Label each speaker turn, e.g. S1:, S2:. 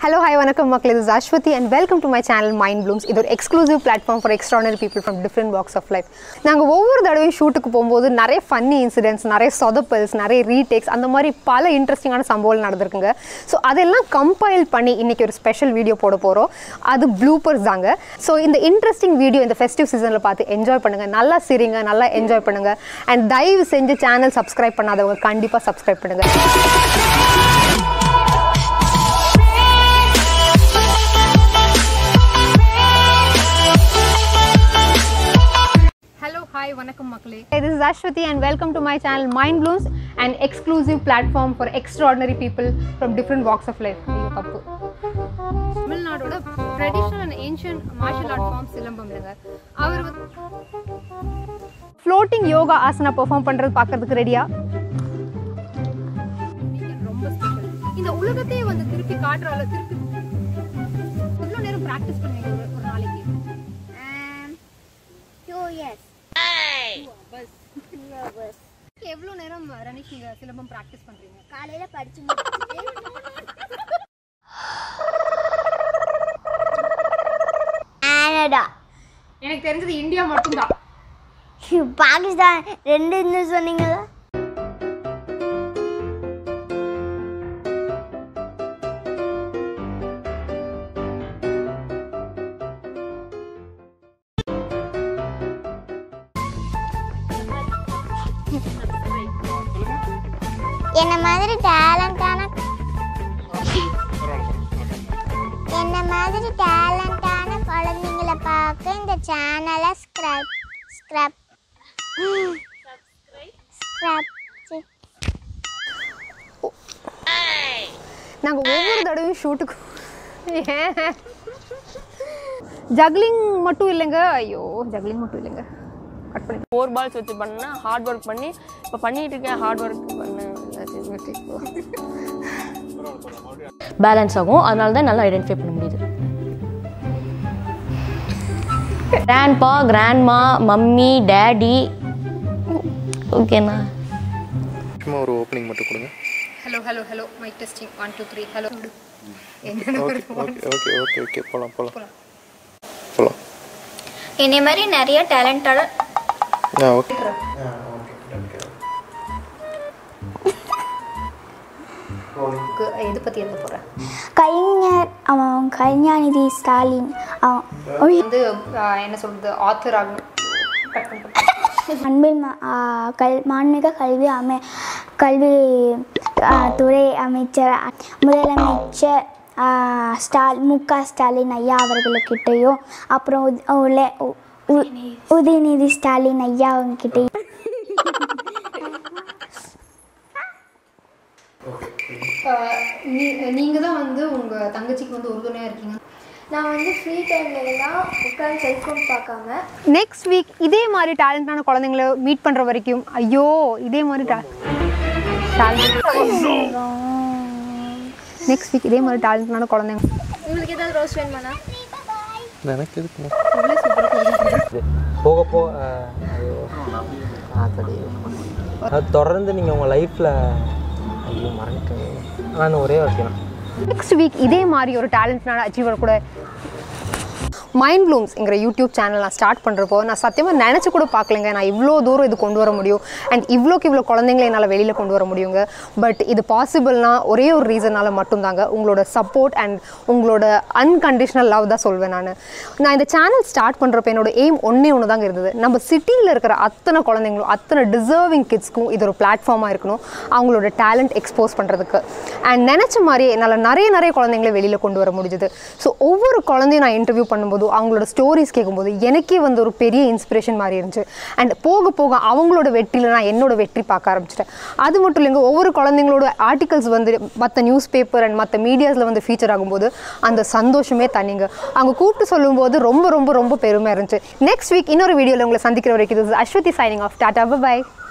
S1: Hello hi வணக்கம் மக்கள் இது Aswathi and welcome to my channel mind blooms இது ஒரு exclusive platform for extraordinary people from different walks of life நாங்கள் ஒவ்வொரு தடவையும் ஷூட்டுக்கு போகும்போது நிறைய ஃபன்னி இன்சிடென்ட்ஸ் நிறைய சொதப்பல்ஸ் நிறைய ரீடேக்ஸ் அந்த மாதிரி பல இன்ட்ரெஸ்டிங்கான சம்பவங்கள் நடந்திருக்குங்க ஸோ அதெல்லாம் கம்பைல் பண்ணி இன்றைக்கி ஒரு ஸ்பெஷல் வீடியோ போட போகிறோம் அது ப்ளூப்பர்ஸ் தாங்க ஸோ இந்த இன்ட்ரெஸ்டிங் வீடியோ இந்த ஃபெஸ்டிவ் சீசனில் பார்த்து என்ஜாய் பண்ணுங்கள் நல்லா சிரிங்க நல்லா என்ஜாய் பண்ணுங்கள் அண்ட் தயவு செஞ்சு சேனல் சப்ஸ்கிரைப் பண்ணாதவங்க கண்டிப்பாக சப்ஸ்கிரைப் பண்ணுங்கள் ஹலோ ஹாய் வணக்கம் மக்களே this is Aswathi and welcome to my channel mind blooms and exclusive platform for extraordinary people from different walks of life ஐயோ தப்பு தமிழ்நாடோட traditional and ancient martial art form silambam இல்லைங்க அவர் ஃப்ளோட்டிங் யோகா ஆசனா பெர்ஃபார்ம் பண்ணுறது பார்க்கறதுக்கு ரெடியா ரொம்ப ஸ்பெஷல் இந்த உலகத்தையே வந்து திருப்பி காட்டுற அளவு திருப்பி எவ்வளோ நேரம் ப்ராக்டிஸ் பண்ணீங்க ஒரு ஒரு நாளைக்கு
S2: Two years.
S1: Bus
S2: Two hours.
S1: எவ்வளோ நேரம் ரனிஷ் நீங்க சிலம்பம் ப்ராக்டிஸ் பண்றீங்க
S2: காலையில படிச்சு முடிச்சுட்டு கனடா
S1: எனக்கு தெரிஞ்சது இந்தியா மட்டும்தான்
S2: பாகிஸ்தான் ரெண்டு இன்னும் சொன்னீங்களா என்ன மாதிரி டேலண்டான என்ன மாதிரி டேலண்டான குழந்தைங்களை பார்க்க இந்த சேனலை ஸ்க்ரப் ஸ்க்ரப் ஸ்க்ரப்
S1: நாங்க ஒவ்வொரு தடவையும் ஷூட்டுக்கு ஜக்லிங் மட்டும் இல்லைங்க ஐயோ ஜக்லிங் மட்டும் இல்லைங்க கட் பண்ணி
S3: ஃபோர் பால்ஸ் வச்சு பண்ணேன் ஹார்ட் ஒர்க் பண்ணி இப்போ பண்ணிட்டு இருக்கேன் ஹார்ட் ஒர்க் பண்ணேன் பேலன்ஸ் ஆகும் அதனால தான் நல்லா ஐடென்டிஃபை பண்ண முடியுது கிராண்ட்பா கிராண்ட்மா மம்மி டேடி ஓகேண்ணா
S4: சும்மா ஒரு ஓப்பனிங் மட்டும் கொடுங்க
S1: hello hello hello mike testing one two three hello
S4: okay okay okay okay okay போகலாம் போகலாம் போகலாம்
S2: என்னை மாதிரி நிறைய டேலண்டான
S4: ஆ ஓகே
S1: எது பத்தி எழுத போறேன்
S2: கலைஞர் அவன் கலைஞாநிதி ஸ்டாலின் அவன் ஒய்,
S1: வந்து ஆஹ், என்ன சொல்றது ஆத்தர் ஆகணும் கட் பண்ணிட்டு
S2: அன்பில் ம- ஆ, கல் மாண்புமிகு கல்வி அமை கல்வி ஆ, துறை அமைச்சர் முதலமைச்சர் ஆ, ஸ்டால் மு க ஸ்டாலின் ஐயா அவர்களுக்கிட்டேயும் அப்புறம் உத்- உல- உ- உ- உதயநிதி ஸ்டாலின் ஐயா அவங்ககிட்டயும்
S1: நீங்க தான் வந்து உங்க தங்கச்சிக்கு வந்து உறுதுணையா இருக்கீங்க
S5: நான் வந்து ஃப்ரீ டைம்லலாம் உட்காந்து செல்ஃபோன் பார்க்காம
S1: நெக்ஸ்ட் வீக் இதே மாதிரி டேலண்டான குழந்தைங்கள மீட் பண்ற வரைக்கும் ஐயோ இதே மாதிரி நெக்ஸ்ட் வீக் இதே மாதிரி டேலண்டான குழந்தைங்க
S5: உங்களுக்கு ஏதாவது ரோஸ் வேணுமாண்ணா
S4: எனக்கு எதுக்குமா
S6: போக போக ஐயோ ஆத்தடி அது தொடர்ந்து நீங்கள் உங்கள் லைஃப்பில் ஐயோ மறந்துட்டேன் நான் ஒரே விஷயம்
S1: நெக்ஸ்ட் வீக் இதே மாதிரி ஒரு டேலண்டான அச்சீவர் கூட மைண்ட் ப்ளூம்ஸ்ங்கிற யூடியூப் சேனல் நான் ஸ்டார்ட் பண்ணுறப்போ நான் சத்தியமாக நினச்சி கூட பார்க்கலங்க நான் இவ்வளோ தூரம் இது கொண்டு வர முடியும் அண்ட் இவ்வளோக்கு இவ்வளோ குழந்தைங்களை என்னால் வெளியில் கொண்டு வர முடியுங்க பட் இது பாசிபிள்னா ஒரே ஒரு ரீசனால் மட்டும்தாங்க உங்களோட சப்போர்ட் அண்ட் உங்களோட அன்கண்டிஷனல் லவ் தான் சொல்வேன் நான் நான் இந்த சேனல் ஸ்டார்ட் பண்ணுறப்ப என்னோட எய்ம் ஒன்றே ஒன்று தாங்க இருந்தது நம்ம சிட்டியில் இருக்கிற அத்தனை குழந்தைங்களும் அத்தனை டிசர்விங் கிட்ஸ்க்கும் இது ஒரு பிளாட்ஃபார்மாக இருக்கணும் அவங்களோட டேலண்ட் எக்ஸ்போஸ் பண்ணுறதுக்கு அண்ட் நினச்ச மாதிரி என்னால் நிறைய நிறைய குழந்தைங்களை வெளியில் கொண்டு வர முடிஞ்சுது ஸோ ஒவ்வொரு குழந்தையும் நான் இன்டர்வியூ பண்ணும்போது அவங்களோட ஸ்டோரிஸ் கேட்கும்போது எனக்கே வந்து ஒரு பெரிய இன்ஸ்பிரேஷன் மாதிரி இருந்துச்சு அண்ட் போக போக அவங்களோட வெற்றியில் நான் என்னோட வெற்றி பார்க்க ஆரம்பிச்சிட்டேன் அது மட்டும் இல்லைங்க ஒவ்வொரு குழந்தைங்களோட ஆர்டிகல்ஸ் வந்து மற்ற நியூஸ் பேப்பர் அண்ட் மற்ற மீடியாஸில் வந்து ஃபீச்சர் ஆகும்போது அந்த சந்தோஷமே தனிங்க அவங்க கூப்பிட்டு சொல்லும்போது ரொம்ப ரொம்ப ரொம்ப பெருமையாக இருந்துச்சு நெக்ஸ்ட் வீக் இன்னொரு வீடியோவில் உங்களை சந்திக்கிற வரைக்கும் இது Aswathi signing off tata by